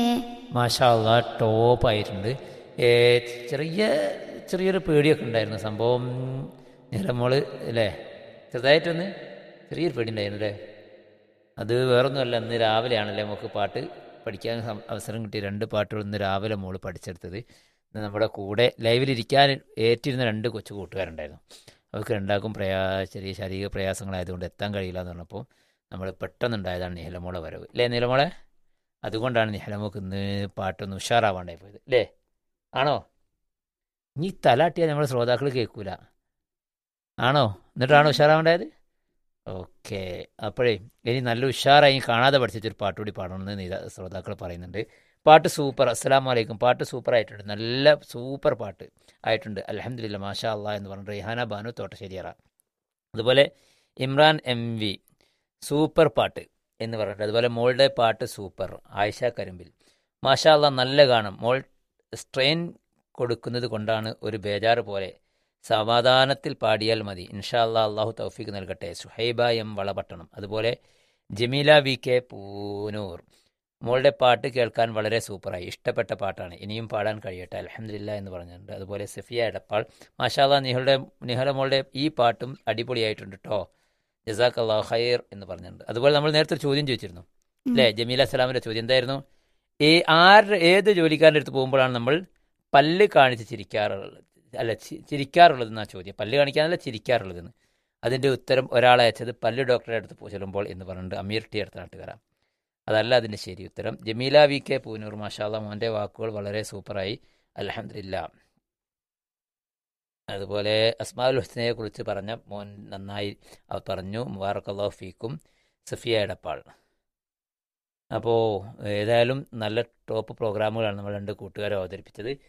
മാഷാ അള്ളാ ടോപ്പായിട്ടുണ്ട് ഏ, ചെറിയ ചെറിയൊരു പേടിയൊക്കെ ഉണ്ടായിരുന്നു സംഭവം നിലമോള് അല്ലേ ചെറുതായിട്ടൊന്ന് ചെറിയൊരു പേടി ഉണ്ടായിരുന്നു അല്ലേ അത് വേറൊന്നുമല്ല ഇന്ന് രാവിലെയാണല്ലേ നമുക്ക് പാട്ട് പഠിക്കാൻ സം- അവസരം കിട്ടി രണ്ട് പാട്ടുകൾ ഇന്ന് രാവിലെ മോള് പഠിച്ചെടുത്തത് ഇന്ന് നമ്മുടെ കൂടെ ലൈവിലിരിക്കാൻ ഏറ്റിരുന്ന രണ്ട് കൊച്ചു കൂട്ടുകാരുണ്ടായിരുന്നു അവർക്ക് രണ്ടാക്കും പ്രയാ ചെറിയ ശാരീരിക പ്രയാസങ്ങളായതുകൊണ്ട് എത്താൻ കഴിയില്ല എന്ന് പറഞ്ഞപ്പോൾ നമ്മൾ പെട്ടെന്നുണ്ടായതാണ് നിഹലമോളെ വരവ് അല്ലേ നിലമോളെ അതുകൊണ്ടാണ് നിഹലമോക്ക് ഇന്ന് പാട്ടൊന്ന് ഉഷാറാവാണ്ടായി പോയത് അല്ലേ ആണോ ഇനി തലാട്ടിയാൽ നമ്മുടെ ശ്രോതാക്കൾ കേൾക്കൂല ആണോ എന്നിട്ടാണോ ഉഷാറാവേണ്ടായത് ഓക്കെ അപ്പോഴേ ഇനി നല്ല ഉഷാറായി കാണാതെ പഠിച്ചൊരു പാട്ട് കൂടി പാടണമെന്ന് നീ ശ്രോതാക്കൾ പറയുന്നുണ്ട് പാട്ട് സൂപ്പർ അസ്സലാം വലൈക്കും പാട്ട് സൂപ്പർ ആയിട്ടുണ്ട് നല്ല സൂപ്പർ പാട്ട് ആയിട്ടുണ്ട് അലഹമില്ല മാഷാ അള്ളാ എന്ന് പറഞ്ഞിട്ട് റിഹാന ബാനു തോട്ടശ്ശേരിയറ അതുപോലെ ഇമ്രാൻ എം വി സൂപ്പർ പാട്ട് എന്ന് പറഞ്ഞിട്ട് അതുപോലെ മോളുടെ പാട്ട് സൂപ്പർ ആയിഷ കരിമ്പിൽ മാഷാ അള്ളാ നല്ല കാണും മോൾ സ്ട്രെയിൻ കൊടുക്കുന്നത് കൊണ്ടാണ് ഒരു ബേജാറ് പോലെ സമാധാനത്തിൽ പാടിയാൽ മതി ഇൻഷാ അല്ലാ അള്ളാഹു തൗഫീഖ് നൽകട്ടെ സുഹൈബ എം വളപട്ടണം അതുപോലെ ജമീല വി കെ പൂനൂർ മോളുടെ പാട്ട് കേൾക്കാൻ വളരെ സൂപ്പറായി ഇഷ്ടപ്പെട്ട പാട്ടാണ് ഇനിയും പാടാൻ കഴിയട്ടെ അലഹമില്ല എന്ന് പറഞ്ഞിട്ടുണ്ട് അതുപോലെ സഫിയ എടപ്പാൾ മാഷാല്ല നിഹളുടെ നിഹല മോളുടെ ഈ പാട്ടും അടിപൊളിയായിട്ടുണ്ട് കേട്ടോ ജസാഖ് അള്ളാഹു ഖൈർ എന്ന് പറഞ്ഞിട്ടുണ്ട് അതുപോലെ നമ്മൾ നേരത്തെ ഒരു ചോദ്യം ചോദിച്ചിരുന്നു അല്ലേ ജമീല സലാമിന്റെ ചോദ്യം എന്തായിരുന്നു ഈ ആറ് ഏത് ജോലിക്കാരൻ്റെ അടുത്ത് പോകുമ്പോഴാണ് നമ്മൾ പല്ല് കാണിച്ച് ചിരിക്കാറുള്ളത് അല്ല ചി- ചിരിക്കാറുള്ളതെന്നാ ചോദ്യം പല്ല് കാണിക്കാനല്ല ചിരിക്കാറുള്ളതെന്ന് അതിൻ്റെ ഉത്തരം ഒരാൾ അയച്ചത് പല്ല് ഡോക്ടറെ അടുത്ത് പോ- ചെല്ലുമ്പോൾ എന്ന് പറഞ്ഞിട്ട് അമീർ ടി അടുത്ത നാട്ടുകാരാ അതല്ല അതിൻ്റെ ശരി ഉത്തരം ജമീല വി കെ പൂനൂർ മാഷാല്ല മോൻ്റെ വാക്കുകൾ വളരെ സൂപ്പറായി അലഹമില്ല അതുപോലെ അസ്മാഉൽ ഹുസ്നയെ കുറിച്ച് പറഞ്ഞ മോൻ നന്നായി അവർ പറഞ്ഞു മുബാറക്കല്ലാഹു ഫീക്കും സഫിയ എടപ്പാൾ അപ്പോൾ ഏതായാലും നല്ല ടോപ്പ് പ്രോഗ്രാമുകളാണ് നമ്മൾ രണ്ട് കൂട്ടുകാരെ അവതരിപ്പിച്ചത്